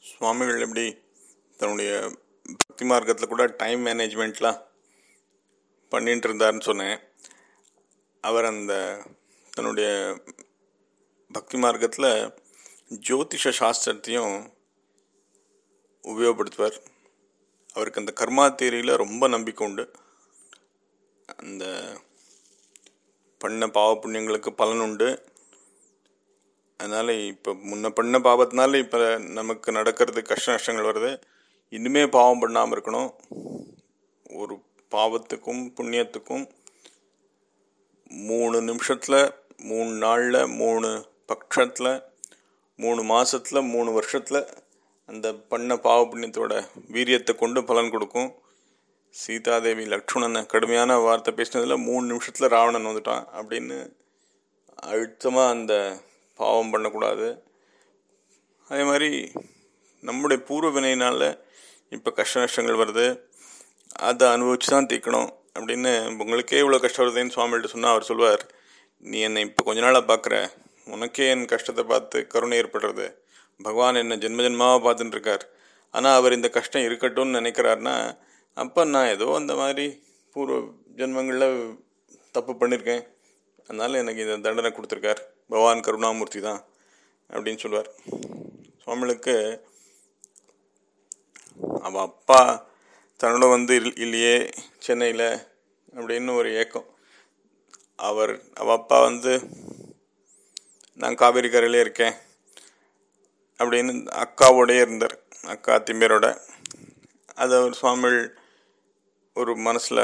சுவாமிகள் எப்படி தன்னுடைய பக்தி மார்க்கத்தில் கூட டைம் மேனேஜ்மெண்ட்லாம் பண்ணிட்டு இருந்தாருன்னு சொன்னேன் அவர் அந்த தன்னுடைய பக்தி மார்க்கத்தில் ஜோதிஷ சாஸ்திரத்தையும் உபயோகப்படுத்துவார் அவருக்கு அந்த கர்மா தேரியில் ரொம்ப நம்பிக்கை உண்டு அந்த பண்ண பாவ புண்ணியங்களுக்கு பலன் உண்டு அதனால் இப்போ முன்ன பண்ண பாவத்தினால இப்போ நமக்கு நடக்கிறது கஷ்ட நஷ்டங்கள் வருது இன்னுமே பாவம் பண்ணாமல் இருக்கணும் ஒரு பாவத்துக்கும் புண்ணியத்துக்கும் மூணு நிமிஷத்தில் மூணு நாளில் மூணு பட்சத்தில் மூணு மாதத்தில் மூணு வருஷத்தில் அந்த பண்ண பாவ புண்ணியத்தோட வீரியத்தை கொண்டு பலன் கொடுக்கும் சீதாதேவி லக்ஷ்மணனை கடுமையான வார்த்தை பேசினதில் மூணு நிமிஷத்தில் ராவணன் வந்துட்டான் அப்படின்னு அழுத்தமாக அந்த பாவம் பண்ணக்கூடாது அதே மாதிரி நம்முடைய பூர்வ வினையினால் இப்போ கஷ்ட நஷ்டங்கள் வருது அதை அனுபவிச்சு தான் தீர்க்கணும் அப்படின்னு உங்களுக்கே இவ்வளோ கஷ்டம் வருதுன்னு சுவாமிகிட்ட சொன்னால் அவர் சொல்வார் நீ என்னை இப்போ கொஞ்ச நாளாக பார்க்குற உனக்கே என் கஷ்டத்தை பார்த்து கருணை ஏற்படுறது பகவான் என்னை ஜென்ம ஜென்மாவாக பார்த்துட்டு இருக்கார் ஆனால் அவர் இந்த கஷ்டம் இருக்கட்டும்னு நினைக்கிறாருன்னா அப்போ நான் ஏதோ அந்த மாதிரி பூர்வ ஜென்மங்களில் தப்பு பண்ணியிருக்கேன் அதனால் எனக்கு இந்த தண்டனை கொடுத்துருக்கார் பகவான் கருணாமூர்த்தி தான் அப்படின்னு சொல்லுவார் சுவாமிகளுக்கு அவள் அப்பா தன்னோட வந்து இல் இல்லையே சென்னையில் அப்படின்னு ஒரு ஏக்கம் அவர் அவள் அப்பா வந்து நான் காவேரி கரையிலே இருக்கேன் அப்படின்னு அக்காவோடயே இருந்தார் அக்கா திம்பேரோட அதை அவர் சுவாமிகள் ஒரு மனசில்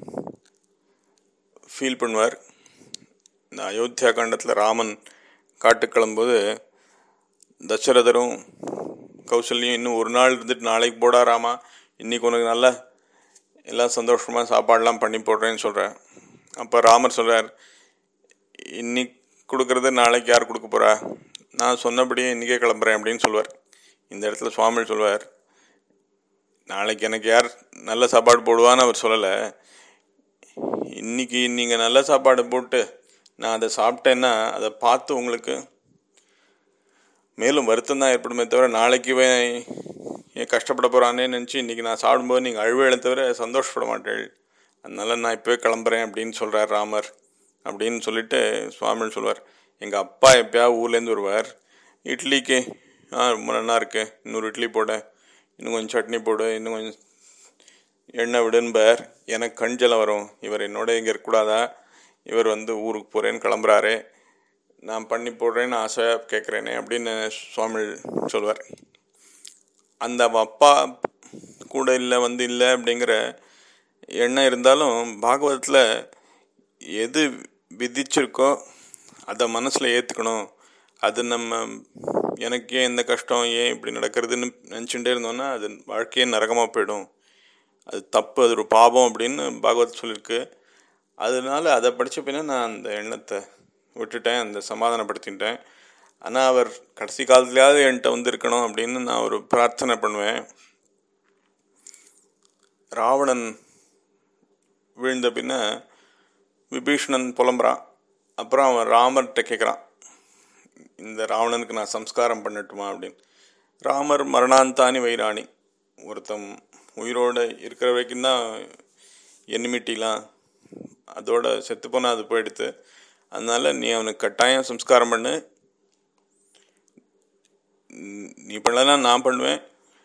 ஃபீல் பண்ணுவார் இந்த அயோத்தியா காண்டத்தில் ராமன் காட்டுக்கு கிளம்பும்போது தசரதரும் கௌசல்யம் இன்னும் ஒரு நாள் இருந்துட்டு நாளைக்கு போடா ராமா இன்றைக்கி உனக்கு நல்லா எல்லாம் சந்தோஷமாக சாப்பாடெலாம் பண்ணி போடுறேன்னு சொல்கிறேன் அப்போ ராமர் சொல்கிறார் இன்னைக்கு கொடுக்குறது நாளைக்கு யார் கொடுக்க போகிறா நான் சொன்னபடியே இன்றைக்கே கிளம்புறேன் அப்படின்னு சொல்லுவார் இந்த இடத்துல சுவாமி சொல்வார் நாளைக்கு எனக்கு யார் நல்ல சாப்பாடு போடுவான்னு அவர் சொல்லலை இன்னைக்கு நீங்கள் நல்ல சாப்பாடு போட்டு நான் அதை சாப்பிட்டேன்னா அதை பார்த்து உங்களுக்கு மேலும் வருத்தம் தான் ஏற்படுமே தவிர நாளைக்கு இவன் ஏன் கஷ்டப்பட போகிறானே நினச்சி இன்றைக்கி நான் சாப்பிடும்போது நீங்கள் அழுவேலை தவிர சந்தோஷப்பட மாட்டேள் அதனால நான் இப்போவே கிளம்புறேன் அப்படின்னு சொல்கிறார் ராமர் அப்படின்னு சொல்லிட்டு சுவாமி சொல்வார் எங்கள் அப்பா எப்பயா ஊர்லேருந்து வருவார் இட்லிக்கு ஆ ரொம்ப நல்லா இருக்கு இன்னொரு இட்லி போட இன்னும் கொஞ்சம் சட்னி போடு இன்னும் கொஞ்சம் எண்ணெய் விடுன்பார் எனக்கு கஞ்சலம் வரும் இவர் என்னோட இங்கே இருக்கக்கூடாதா இவர் வந்து ஊருக்கு போகிறேன்னு கிளம்புறாரு நான் பண்ணி போடுறேன்னு ஆசையாக கேட்குறேனே அப்படின்னு சுவாமி சொல்வார் அந்த அப்பா கூட இல்லை வந்து இல்லை அப்படிங்கிற எண்ணம் இருந்தாலும் பாகவதத்தில் எது விதிச்சிருக்கோ அதை மனசில் ஏற்றுக்கணும் அது நம்ம எனக்கு ஏன் இந்த கஷ்டம் ஏன் இப்படி நடக்கிறதுன்னு நினச்சிட்டே இருந்தோன்னா அது வாழ்க்கையே நரகமாக போயிடும் அது தப்பு அது ஒரு பாவம் அப்படின்னு பாகவத் சொல்லியிருக்கு அதனால அதை படித்த பின்ன நான் அந்த எண்ணத்தை விட்டுட்டேன் அந்த சமாதானப்படுத்திட்டேன் ஆனால் அவர் கடைசி காலத்துலேயாவது என்கிட்ட வந்து இருக்கணும் அப்படின்னு நான் ஒரு பிரார்த்தனை பண்ணுவேன் ராவணன் விழுந்த பின்ன விபீஷணன் புலம்புறான் அப்புறம் அவன் ராமர்கிட்ட கேட்குறான் இந்த ராவணனுக்கு நான் சம்ஸ்காரம் பண்ணட்டுமா அப்படின்னு ராமர் மரணாந்தானி வைராணி ஒருத்தன் உயிரோடு இருக்கிற வரைக்கும் தான் என்மிட்டிலாம் அதோட செத்து போனால் அது போயிடுத்து அதனால நீ அவனுக்கு கட்டாயம் சம்ஸ்காரம் பண்ணு நீ பண்ணலன்னா நான் பண்ணுவேன்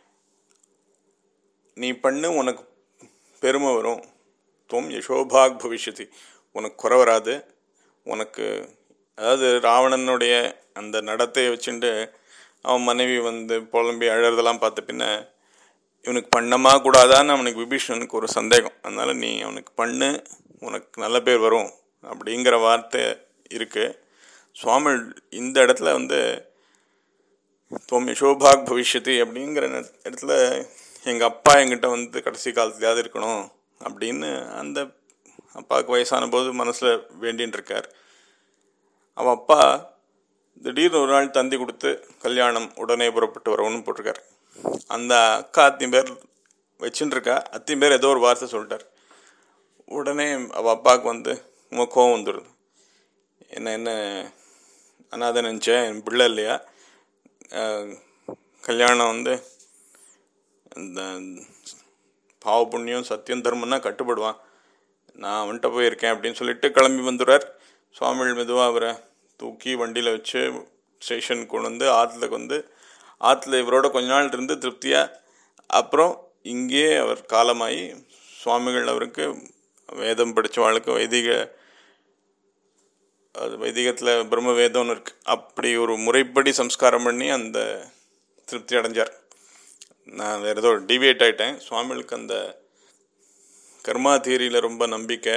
நீ பண்ணு உனக்கு பெருமை வரும் துவம் யசோபாக் பவிஷ்யதி உனக்கு குறை வராது உனக்கு அதாவது ராவணனுடைய அந்த நடத்தையை வச்சுட்டு அவன் மனைவி வந்து புலம்பி அழறதெல்லாம் பார்த்த பின்ன இவனுக்கு பண்ணமா கூடாதான்னு அவனுக்கு விபீஷணனுக்கு ஒரு சந்தேகம் அதனால நீ அவனுக்கு பண்ணு உனக்கு நல்ல பேர் வரும் அப்படிங்கிற வார்த்தை இருக்குது சுவாமி இந்த இடத்துல வந்து துவம் யசோபாக் பவிஷ்யதி அப்படிங்கிற இடத்துல எங்கள் அப்பா எங்கிட்ட வந்து கடைசி காலத்துலையாவது இருக்கணும் அப்படின்னு அந்த அப்பாவுக்கு வயசான போது மனசில் வேண்டின்னு இருக்கார் அவன் அப்பா திடீர்னு ஒரு நாள் தந்தி கொடுத்து கல்யாணம் உடனே புறப்பட்டு வரவும்னு போட்டிருக்காரு அந்த அக்கா அத்தியும் பேர் வச்சுட்டு இருக்கா அத்தியும் பேர் ஏதோ ஒரு வார்த்தை சொல்லிட்டார் உடனே அவள் அப்பாவுக்கு வந்து உங்க கோவம் வந்துடுது என்ன என்ன அனாதை நினச்சேன் என் பிள்ளை இல்லையா கல்யாணம் வந்து இந்த பாவ புண்ணியம் சத்தியம் தர்மம்னா கட்டுப்படுவான் நான் அவன்கிட்ட போயிருக்கேன் அப்படின்னு சொல்லிட்டு கிளம்பி வந்துடுறார் சுவாமிகள் மெதுவாக அவரை தூக்கி வண்டியில் வச்சு ஸ்டேஷனுக்கு கொண்டு வந்து ஆற்றுல வந்து ஆற்றுல இவரோட கொஞ்ச நாள் இருந்து திருப்தியாக அப்புறம் இங்கேயே அவர் காலமாகி சுவாமிகள் அவருக்கு வேதம் படித்தவாளுக்கு வைதிக அது வைதிகத்தில் பிரம்ம வேதம்னு இருக்கு அப்படி ஒரு முறைப்படி சம்ஸ்காரம் பண்ணி அந்த திருப்தி அடைஞ்சார் நான் வேறு ஏதோ டிவியேட் ஆகிட்டேன் சுவாமிகளுக்கு அந்த கர்மா தியரியில் ரொம்ப நம்பிக்கை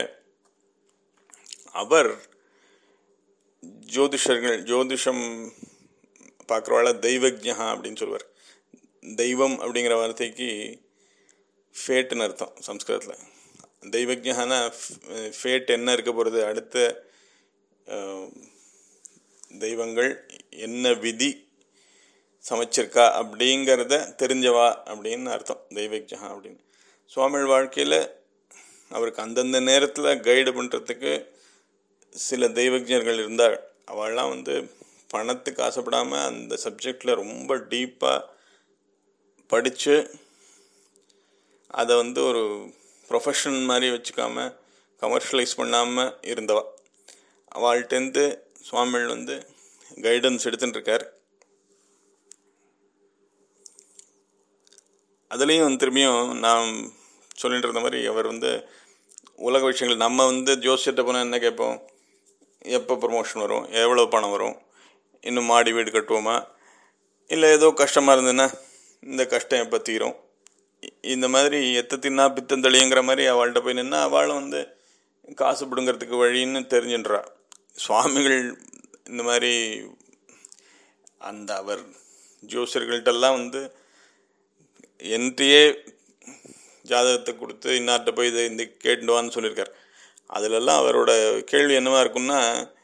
அவர் ஜோதிஷர்கள் ஜோதிஷம் பார்க்குறவாள தெய்வஜா அப்படின்னு சொல்லுவார் தெய்வம் அப்படிங்கிற வார்த்தைக்கு ஃபேட்டுன்னு அர்த்தம் சம்ஸ்கிருதத்தில் தெய்வஜானா ஃபேட் என்ன இருக்க போகிறது அடுத்த அஹ், தெய்வங்கள் என்ன விதி சமைச்சிருக்கா அப்படிங்கிறத தெரிஞ்சவா அப்படின்னு அர்த்தம் தெய்வஜா அப்படின்னு சுவாமிகள் வாழ்க்கையில் அவருக்கு அந்தந்த நேரத்தில் கைடு பண்ணுறதுக்கு சில தெய்வஜர்கள் இருந்தாள் அவள்லாம் வந்து பணத்துக்கு ஆசைப்படாமல் அந்த சப்ஜெக்டில் ரொம்ப டீப்பாக படித்து அதை வந்து ஒரு ப்ரொஃபஷன் மாதிரி வச்சுக்காம கமர்ஷியலைஸ் பண்ணாமல் இருந்தவா அவள்கிட்டேருந்து சுவாமிகள் வந்து கைடன்ஸ் எடுத்துட்டு இருக்கார் அதுலேயும் திரும்பியும் நான் சொல்லிட்டு இருந்த மாதிரி அவர் வந்து உலக விஷயங்கள் நம்ம வந்து ஜோசியத்தை போனால் என்ன கேட்போம் எப்போ ப்ரொமோஷன் வரும் எவ்வளோ பணம் வரும் இன்னும் மாடி வீடு கட்டுவோமா இல்லை ஏதோ கஷ்டமாக இருந்ததுன்னா இந்த கஷ்டம் எப்போ தீரும் இ- இந்த மாதிரி எத்த தின்னா பித்தம் தெளியுங்கிற மாதிரி அவள்கிட்ட போய் நின்னா அவளும் வந்து காசு பிடுங்கிறதுக்கு வழின்னு தெரிஞ்சுன்றா சுவாமிகள் இந்த மாதிரி அந்த அவர் ஜோசியர்கள்ட்டெல்லாம் வந்து என்கிட்டயே ஜாதகத்தை கொடுத்து இன்னார்ட்ட போய் இதை இந்த கேட்டுவான்னு சொல்லியிருக்கார் அதிலெல்லாம் அவரோட கேள்வி என்னவா இருக்கும்னா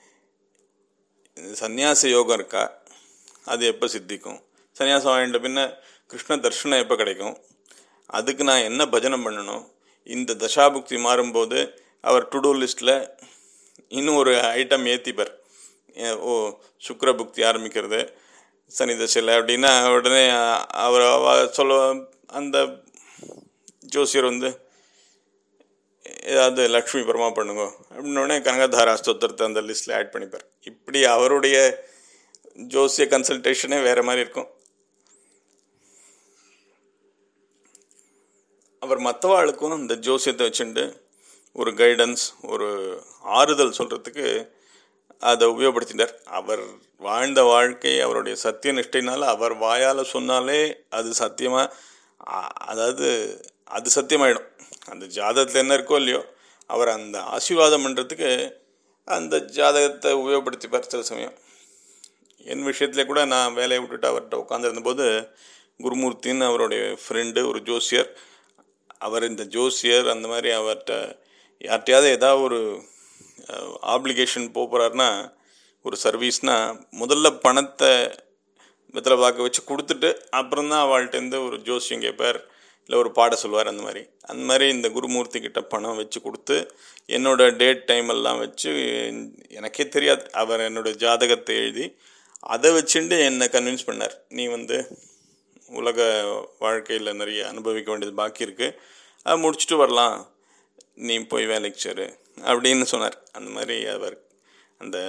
சந்நியாச யோகம் இருக்கா அது எப்போ சித்திக்கும் சன்னியாசம் வாங்கிட்ட பின்ன கிருஷ்ண தர்ஷனம் எப்போ கிடைக்கும் அதுக்கு நான் என்ன பஜனம் பண்ணணும் இந்த தசாபுக்தி மாறும்போது அவர் டு டூ லிஸ்ட்டில் இன்னும் ஒரு ஐட்டம் ஏற்றிப்பார் ஏ- ஓ சுக்கிர புக்தி ஆரம்பிக்கிறது சனி தசையில் அப்படின்னா உடனே அவர் அவ சொல்ல அந்த ஜோசியர் வந்து ஏதாவது லக்ஷ்மி பரமா பண்ணுங்க அப்படின்னு உடனே கனகதாரா ஸ்தோத்திரத்தை அந்த லிஸ்ட்டில் ஆட் பண்ணிப்பார் இப்படி அவருடைய ஜோசிய கன்சல்டேஷனே வேறு மாதிரி இருக்கும் அவர் மற்றவாளுக்கும் இந்த ஜோசியத்தை வச்சுட்டு ஒரு கைடன்ஸ் ஒரு ஆறுதல் சொல்கிறதுக்கு அதை உபயோகப்படுத்திட்டார் அவர் வாழ்ந்த வாழ்க்கை அவருடைய சத்திய நிஷ்டையினால அவர் வாயால் சொன்னாலே அது சத்தியமாக அதாவது அது சத்தியமாயிடும் அந்த ஜாதகத்தில் என்ன இருக்கோ இல்லையோ அவர் அந்த ஆசீர்வாதம் பண்ணுறதுக்கு அந்த ஜாதகத்தை உபயோகப்படுத்திப்பார் சில சமயம் என் விஷயத்துல கூட நான் வேலையை விட்டுட்டு அவர்கிட்ட உட்காந்துருந்தபோது குருமூர்த்தின்னு அவருடைய ஃப்ரெண்டு ஒரு ஜோசியர் அவர் இந்த ஜோசியர் அந்த மாதிரி அவர்கிட்ட யார்கிட்டயாவது ஏதாவது ஒரு ஆப்ளிகேஷன் போகிறாருன்னா ஒரு சர்வீஸ்னால் முதல்ல பணத்தை வெத்தலை பார்க்க வச்சு கொடுத்துட்டு அப்புறம் தான் அவள்கிட்டேருந்து ஒரு ஜோசியம் கேட்பார் இல்லை ஒரு பாட சொல்வார் அந்த மாதிரி அந்த மாதிரி இந்த குருமூர்த்தி கிட்ட பணம் வச்சு கொடுத்து என்னோட டேட் டைம் எல்லாம் வச்சு எனக்கே தெரியாது அவர் என்னோட ஜாதகத்தை எழுதி அதை வச்சுட்டு என்னை கன்வின்ஸ் பண்ணார் நீ வந்து உலக வாழ்க்கையில் நிறைய அனுபவிக்க வேண்டியது பாக்கி இருக்குது அதை முடிச்சுட்டு வரலாம் நீ போய் வேலைக்கு சேரு அப்படின்னு சொன்னார் அந்த மாதிரி அவர் அந்த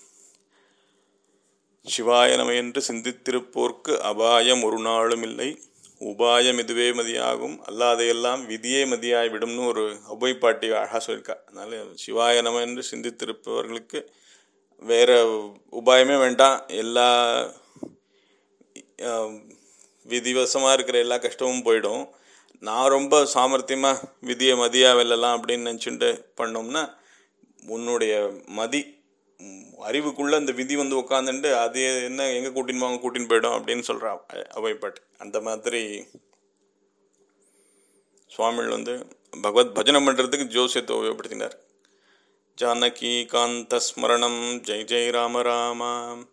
சிவாய நம என்று சிந்தித்திருப்போர்க்கு அபாயம் ஒரு நாளும் இல்லை உபாயம் இதுவே மதியாகும் அல்லாதையெல்லாம் விதியே மதியாய் விடும்னு ஒரு ஒபை பாட்டி அழகாக சொல்லியிருக்கா அதனால சிவாய நம என்று சிந்தித்திருப்பவர்களுக்கு வேற உபாயமே வேண்டாம் எல்லா ஆஹ், விதிவசமாக இருக்கிற எல்லா கஷ்டமும் போயிடும் நான் ரொம்ப சாமர்த்தியமாக விதியை மதியாக வெல்லலாம் அப்படின்னு நினச்சிட்டு பண்ணோம்னா உன்னுடைய மதி உம், அறிவுக்குள்ள அந்த விதி வந்து உட்காந்துட்டு அது என்ன எங்கே கூட்டின்னு போங்க கூட்டின்னு போயிடும் அப்படின்னு சொல்கிறா அவைப்பாட்டு அந்த மாதிரி சுவாமிகள் வந்து பகவத் பஜனை பண்ணுறதுக்கு ஜோசியத்தை உபயோகப்படுத்தினார் ஜானகி காந்த ஸ்மரணம் ஜெய் ஜெய் ராம ராமா